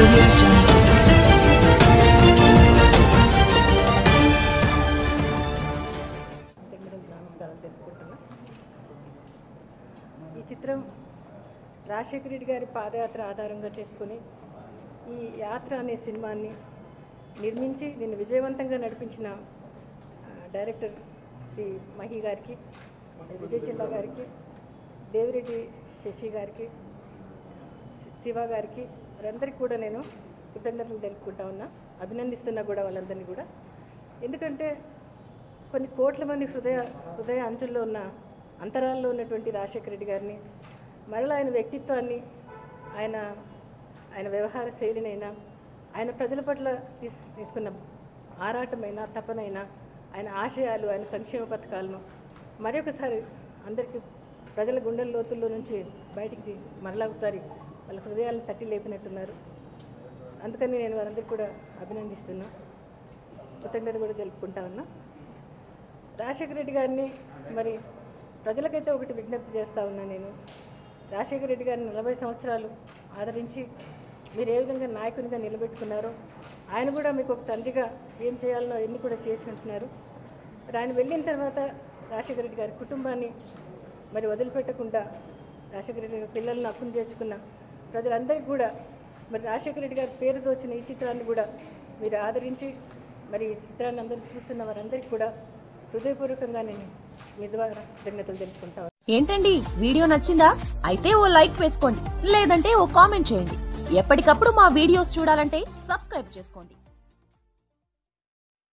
audio jungle. అందరికీ నమస్కారం తెలుపుకుంటున్నా ఈ చిత్రం రాజశేఖర రెడ్డి గారి పాదయాత్ర ఆధారంగా చేసుకుని ఈ యాత్ర అనే సినిమాని నిర్మించి దీన్ని విజయవంతంగా నడిపించిన ఆ, డైరెక్టర్ శ్రీ మహి గారికి విజయ్ చిల్లా గారికి దేవిరెడ్డి శశి గారికి శి- శివ గారికి వారందరికీ కూడా నేను కృతజ్ఞతలు తెలుపుకుంటా ఉన్నా అభినందిస్తున్నా కూడా వాళ్ళందరినీ కూడా ఎందుకంటే కొన్ని కోట్ల మంది హృదయ హృదయ అంచుల్లో ఉన్న అంతరాల్లో ఉన్నటువంటి రాజశేఖర రెడ్డి గారిని మరలా ఆయన వ్యక్తిత్వాన్ని ఆయన ఆయన వ్యవహార శైలినైనా ఆయన ప్రజల పట్ల తీస్ తీసుకున్న ఆరాటమైన తపనైనా ఆయన ఆశయాలు ఆయన సంక్షేమ పథకాలను మరొకసారి అందరికీ ప్రజల గుండెల లోతుల్లో నుంచి బయటికి మరలా ఒకసారి వాళ్ళ హృదయాలను తట్టి లేపినట్టున్నారు అందుకని నేను వారందరికీ కూడా అభినందిస్తున్నా కృతజ్ఞత కూడా తెలుపుకుంటా ఉన్నా రాజశేఖర రెడ్డి గారిని మరి ప్రజలకైతే ఒకటి విజ్ఞప్తి చేస్తా ఉన్నా నేను రాజశేఖర రెడ్డి గారిని నలభై సంవత్సరాలు ఆదరించి మీరు ఏ విధంగా నాయకునిగా నిలబెట్టుకున్నారో ఆయన కూడా మీకు ఒక తండ్రిగా ఏం చేయాలనో ఎన్ని కూడా చేసి ఉంటున్నారు మరి ఆయన వెళ్ళిన తర్వాత రాజశేఖర రెడ్డి గారి కుటుంబాన్ని మరి వదిలిపెట్టకుండా రాజశేఖర రెడ్డి గారి పిల్లలను అక్కును చేర్చుకున్న ప్రజలందరికీ కూడా మరి రాజశేఖర రెడ్డి గారి పేరుతో వచ్చిన ఈ చిత్రాన్ని కూడా మీరు ఆదరించి మరి ఈ చిత్రాన్ని అందరూ చూస్తున్న వారందరికీ కూడా హృదయపూర్వకంగా నేను మీ ద్వారా కృతజ్ఞతలు తెలుపుకుంటాను ఏంటండి వీడియో నచ్చిందా అయితే ఓ లైక్ వేసుకోండి లేదంటే ఓ కామెంట్ చేయండి ఎప్పటికప్పుడు మా వీడియోస్ చూడాలంటే సబ్స్క్రైబ్ చేసుకోండి